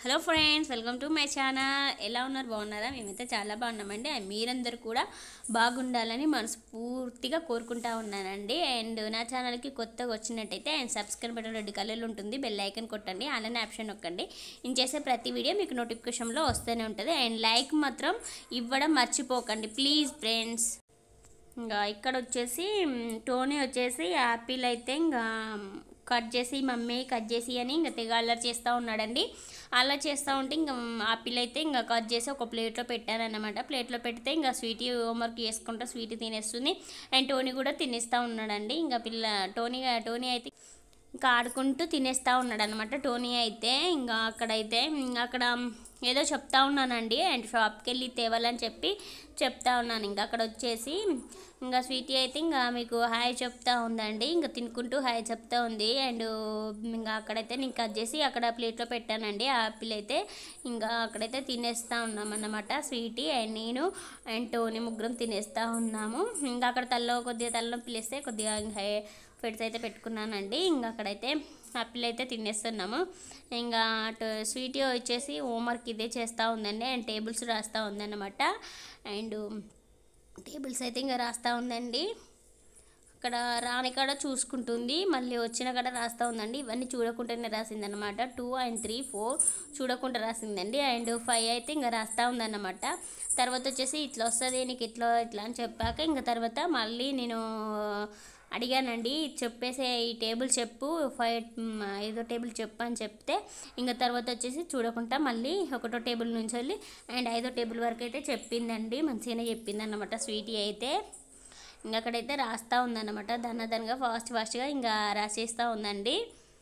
Hello friends welcome to my channel ఎలా ఉన్నారు బాగున్నారా మేమైతే చాలా బాగున్నామండి అండ్ మీరందరూ కూడా బాగుండాలని మనస్ఫూర్తిగా కోరుకుంటా ఉన్నానండి అండ్ నా ఛానల్కి కొత్తగా వచ్చినట్టయితే అండ్ సబ్స్క్రైబ్ బటన్ రెడ్ కలర్లో ఉంటుంది బెల్ ఐకన్ కొట్టండి అలానే ఆప్షన్ నొక్కండి నేను చేసే ప్రతి వీడియో మీకు నోటిఫికేషన్లో వస్తూనే ఉంటుంది అండ్ లైక్ మాత్రం ఇవ్వడం మర్చిపోకండి ప్లీజ్ ఫ్రెండ్స్ ఇంకా ఇక్కడ వచ్చేసి మ్, టోనీ వచ్చేసి యాపిల్ అయితే ఇంకా కట్ చేసి మమ్మీ కట్ చేసి అని ఇంకా తెగ అల్లరి చేస్తూ ఉన్నాడండి అలా చేస్తూ ఉంటే ఇంకా ఆపిల్ అయితే ఇంకా కట్ చేసి ఒక ప్లేట్లో పెట్టానన్నమాట ప్లేట్లో పెడితే ఇంకా స్వీటీ హోంవర్క్ చేసుకుంటా స్వీటీ తినేస్తుంది అండ్ టోనీ కూడా తినేస్తూ ఉన్నాడండి ఇంకా పిల్ల టోనీ టోనీ అయితే ఇంకా ఆడుకుంటూ తినేస్తూ ఉన్నాడు అనమాట టోనీ అయితే ఇంకా అక్కడైతే ఇంకా అక్కడ ఏదో చెప్తా ఉన్నానండి అండ్ షాప్కి వెళ్ళి తేవాలని చెప్పి చెప్తా ఉన్నాను ఇంకా అక్కడ వచ్చేసి ఇంకా స్వీటీ అయితే ఇంకా మీకు హాయ్ చెప్తా ఉందండి ఇంకా తినుకుంటూ హాయ్ చెప్తా ఉంది అండ్ ఇంకా అక్కడైతే నేను కట్ చేసి అక్కడ ప్లేట్లో పెట్టానండి ఆపిల్ అయితే ఇంకా అక్కడైతే తినేస్తూ ఉన్నాం అన్నమాట స్వీటీ అండ్ నేను అండ్ టోనీ ముగ్గురం తినేస్తూ ఉన్నాము ఇంకా అక్కడ తల్లో కొద్దిగా తల్లో పిలిస్తే కొద్దిగా హై ఫెడ్స్ అయితే పెట్టుకున్నానండి ఇంకా అక్కడైతే ఆపిల్ అయితే తినేస్తున్నాము ఇంకా అటు స్వీట్ వచ్చేసి హోంవర్క్ ఇదే చేస్తూ ఉందండి అండ్ టేబుల్స్ రాస్తూ ఉందన్నమాట అండ్ టేబుల్స్ అయితే ఇంకా రాస్తూ ఉందండి అక్కడ రాని కాడ చూసుకుంటుంది మళ్ళీ వచ్చిన కాడ రాస్తూ ఉందండి ఇవన్నీ చూడకుండానే రాసిందనమాట టూ అండ్ త్రీ ఫోర్ చూడకుండా రాసిందండి అండ్ ఫైవ్ అయితే ఇంకా రాస్తూ ఉందన్నమాట తర్వాత వచ్చేసి ఇట్లా వస్తుంది నీకు ఇట్లా ఇట్లా అని చెప్పాక ఇంకా తర్వాత మళ్ళీ నేను అడిగానండి చెప్పేసే ఈ టేబుల్ చెప్పు ఫైవ్ మ్, ఐదో టేబుల్ చెప్పు అని చెప్తే ఇంకా తర్వాత వచ్చేసి చూడకుండా మళ్ళీ ఒకటో టేబుల్ నుంచి వెళ్ళి అండ్ ఐదో టేబుల్ వరకు అయితే చెప్పిందండి మంచిగానే చెప్పింది అన్నమాట స్వీటీ అయితే ఇంకా అక్కడైతే రాస్తూ ఉందన్నమాట దన్నదనగా ఫాస్ట్ ఫాస్ట్గా ఇంకా రాసేస్తూ ఉందండి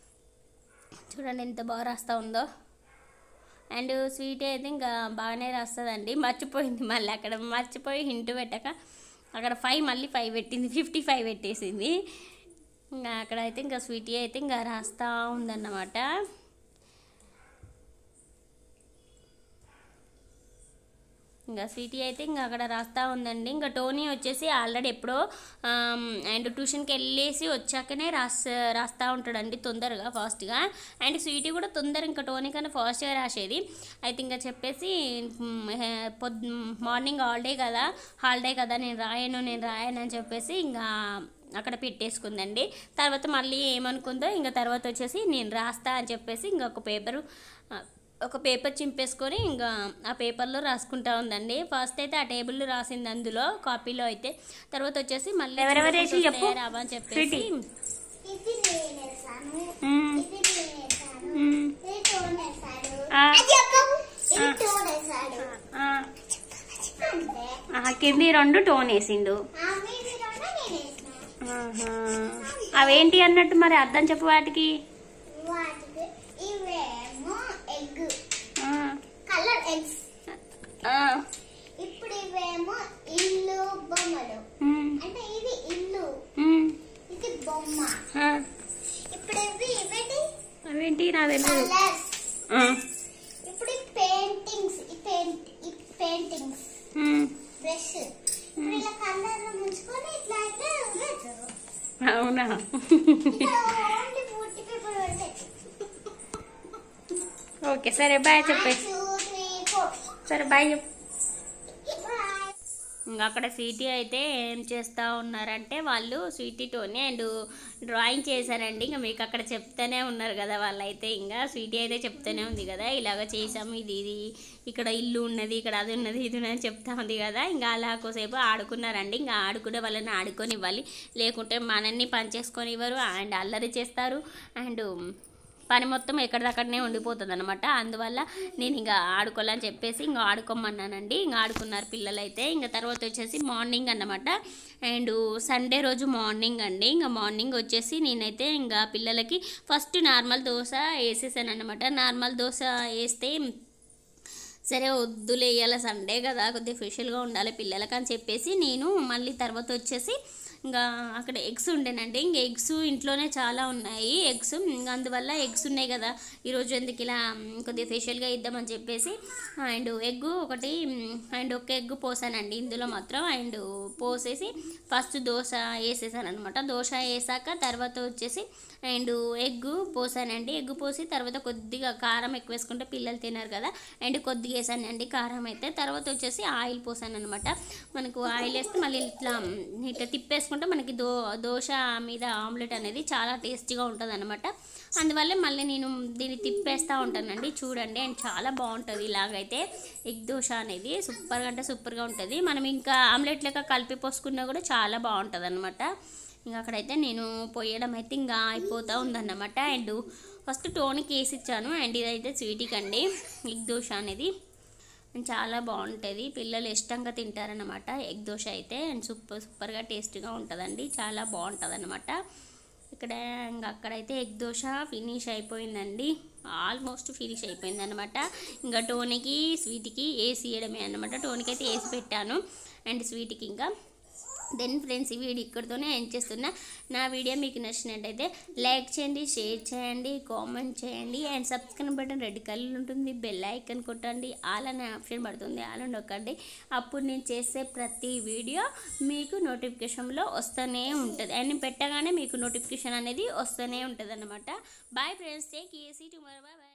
చూడండి ఎంత బాగా రాస్తూ ఉందో అండ్ స్వీట్ అయితే ఇంకా బాగానే రాస్తుందండి మర్చిపోయింది మళ్ళీ అక్కడ మర్చిపోయి హింట్ పెట్టక అక్కడ ఫైవ్ మళ్ళీ ఫైవ్ పెట్టింది ఫిఫ్టీ ఫైవ్ పెట్టేసింది ఇంకా అక్కడ అయితే ఇంకా స్వీటీ అయితే ఇంకా రాస్తూ ఉందన్నమాట ఇంకా స్వీటీ అయితే ఇంకా అక్కడ రాస్తూ ఉందండి ఇంకా టోనీ వచ్చేసి ఆల్రెడీ ఎప్పుడో ఆమ్, అండ్ ట్యూషన్కి వెళ్ళేసి వచ్చాకనే రాస్ రాస్తూ ఉంటాడండి తొందరగా ఫాస్ట్గా అండ్ స్వీటీ కూడా తొందర ఇంకా టోనీ కన్నా ఫాస్ట్గా రాసేది అయితే ఇంకా చెప్పేసి మ్, హే- పొద్ మార్నింగ్ హాలిడే కదా హాలిడే కదా నేను రాయను నేను రాయను అని చెప్పేసి ఇంకా అక్కడ పెట్టేసుకుందండి తర్వాత మళ్ళీ ఏమనుకుందో ఇంకా తర్వాత వచ్చేసి నేను రాస్తా అని చెప్పేసి ఇంకొక పేపరు ఆ, ఒక పేపర్ చింపేసుకొని ఇంకా ఆ పేపర్లో రాసుకుంటా ఉందండి ఫస్ట్ అయితే ఆ టేబుల్లో రాసింది అందులో కాపీలో అయితే తర్వాత వచ్చేసి మళ్ళీ ఎవరెవరు వేసి చూసుకుంటూ చెప్పు? వస్తాయా రావా అని చెప్పేసి ఇది నేనేసాను మ్మ్. ఇది నేనేసాను మ్మ్. ఇది టోనేసాడు ఆ. అది చెప్పు ఇది టోనేసాడు ఆ, అంతే ఆ, కింది రెండు టోన్ వేసిండు ఆ మీది రెండు నేనేసిన ఆహా. అవేంటి అన్నట్టు మరి అర్థం చెప్పు వాటికి వాటికి ఇవేమో ఎగ్ ఆ, కలర్ ఎగ్స్ ఆ, ఇప్పుడు ఇవేమో ఇల్లు బొమ్మలు మ్మ్, అంటే ఇది ఇల్లు మ్మ్, ఇది బొమ్మ ఆ. ఇప్పుడు ఇవి ఇవేంటి అవేంటి నా తెలియదు కలర్స్ ఆ, ఇప్పుడు ఈ పెయింటింగ్స్ ఈ పెయింట్ ఈ పెయింటింగ్స్ మ్మ్. బ్రష్ ఇప్పుడు ఇలా కలర్ ముంచుకొని ఇట్లా అయితే వేస్తారు అవునా ఇక్కడ ఓన్లీ పూర్తి పేపర్ పెడితే ఓకే సరే బాయ్ చెప్పే టూ త్రీ ఫోర్ సరే బాయ్ చెప్పు బాయ్ ఇంకా అక్కడ స్వీటీ అయితే ఏం చేస్తూ ఉన్నారంటే వాళ్ళు స్వీటీతోనే అండ్ డ్రాయింగ్ చేశారండి ఇంకా మీకు అక్కడ చెప్తూనే ఉన్నారు కదా వాళ్ళైతే ఇంకా స్వీటీ అయితే చెప్తూనే ఉంది కదా ఇలాగ చేసాము ఇది ఇది ఇక్కడ ఇల్లు ఉన్నది ఇక్కడ అది ఉన్నది ఇది ఉన్నది అని చెప్తా ఉంది కదా ఇంకా అలా కోసేపు ఆడుకున్నారండి ఇంకా ఆడుకునే వాళ్ళని ఆడుకొని ఇవ్వాలి లేకుంటే మనల్ని పనిచేసుకొని ఇవ్వరు అండ్ అల్లరి చేస్తారు అండ్ పని మొత్తం ఎక్కడిదక్కడనే ఉండిపోతుంది అనమాట అందువల్ల నేను ఇంకా ఆడుకోవాలని చెప్పేసి ఇంకా ఆడుకోమన్నానండి ఇంకా ఆడుకున్నారు పిల్లలు అయితే ఇంకా తర్వాత వచ్చేసి మార్నింగ్ అన్నమాట అండ్ సండే రోజు మార్నింగ్ అండి ఇంకా మార్నింగ్ వచ్చేసి నేనైతే ఇంకా పిల్లలకి ఫస్ట్ నార్మల్ దోశ వేసేసాను అనమాట నార్మల్ దోశ వేస్తే సరే వద్దులే ఇవాళ సండే కదా కొద్దిగా స్పెషల్గా ఉండాలి పిల్లలకి అని చెప్పేసి నేను మళ్ళీ తర్వాత వచ్చేసి ఇంకా అక్కడ ఎగ్స్ ఉండేనండి ఇంకా ఎగ్స్ ఇంట్లోనే చాలా ఉన్నాయి ఎగ్స్ ఇంకా అందువల్ల ఎగ్స్ ఉన్నాయి కదా ఈరోజు ఎందుకు ఇలా మ్, కొద్దిగా ఫేషియల్గా ఇద్దామని చెప్పేసి అండ్ ఎగ్ ఒకటి అండ్ ఒక ఎగ్ పోసానండి ఇందులో మాత్రం అండ్ పోసేసి ఫస్ట్ దోశ వేసేసాను అనమాట దోశ వేసాక తర్వాత వచ్చేసి అండ్ ఎగ్ పోసానండి ఎగ్ పోసి తర్వాత కొద్దిగా కారం ఎక్కువ వేసుకుంటే పిల్లలు తినరు కదా అండ్ కొద్దిగా వేసానండి కారం అయితే తర్వాత వచ్చేసి ఆయిల్ పోసాను అనమాట మనకు ఆయిల్ వేస్తే మళ్ళీ ఇట్లా మ్, ఇట్లా తిప్పేసుకుంటే మనకి దో దోశ మీద ఆమ్లెట్ అనేది చాలా టేస్టీగా ఉంటుంది అనమాట అందువల్ల మళ్ళీ నేను దీన్ని తిప్పేస్తూ ఉంటానండి చూడండి అండ్ చాలా బాగుంటుంది ఇలాగైతే ఎగ్ దోశ అనేది సూపర్గా అంటే సూపర్గా ఉంటుంది మనం ఇంకా ఆమ్లెట్ లెక్క కలిపి పోసుకున్నా కూడా చాలా బాగుంటుంది అనమాట ఇంకా అక్కడైతే నేను పోయడం అయితే ఇంకా అయిపోతూ ఉందన్నమాట అండ్ ఫస్ట్ టోన్కి వేసి ఇచ్చాను అండ్ ఇదైతే స్వీట్కి అండి ఎగ్ దోశ అనేది చాలా బాగుంటుంది పిల్లలు ఇష్టంగా తింటారనమాట ఎగ్ దోశ అయితే అండ్ సూపర్ సూపర్గా టేస్టీగా ఉంటుందండి చాలా బాగుంటుంది అనమాట ఇక్కడ ఇంకా అక్కడైతే ఎగ్ దోశ ఫినిష్ అయిపోయిందండి ఆల్మోస్ట్ ఫినిష్ అయిపోయింది అనమాట ఇంకా టోనీకి స్వీట్కి వేసి ఇవ్వడమే అనమాట టోనీకి అయితే వేసి పెట్టాను అండ్ స్వీట్కి ఇంకా దెన్ ఫ్రెండ్స్ ఈ వీడియో ఇక్కడితోనే ఎండ్ చేస్తున్నా నా వీడియో మీకు నచ్చినట్టయితే లైక్ చేయండి షేర్ చేయండి కామెంట్ చేయండి and subscribe button red colour ఉంటుంది బెల్ ఐకన్ కొట్టండి ఆల్ అనే ఆప్షన్ పడుతుంది ఆల్ అని నొక్కండి అప్పుడు నేను చేసే ప్రతి వీడియో మీకు నోటిఫికేషన్లో వస్తూనే ఉంటుంది అండ్ పెట్టగానే మీకు నోటిఫికేషన్ అనేది వస్తూనే ఉంటుంది అనమాట బాయ్ ఫ్రెండ్స్ టేక్ ఏసీ టుమారో బాయ్ బాయ్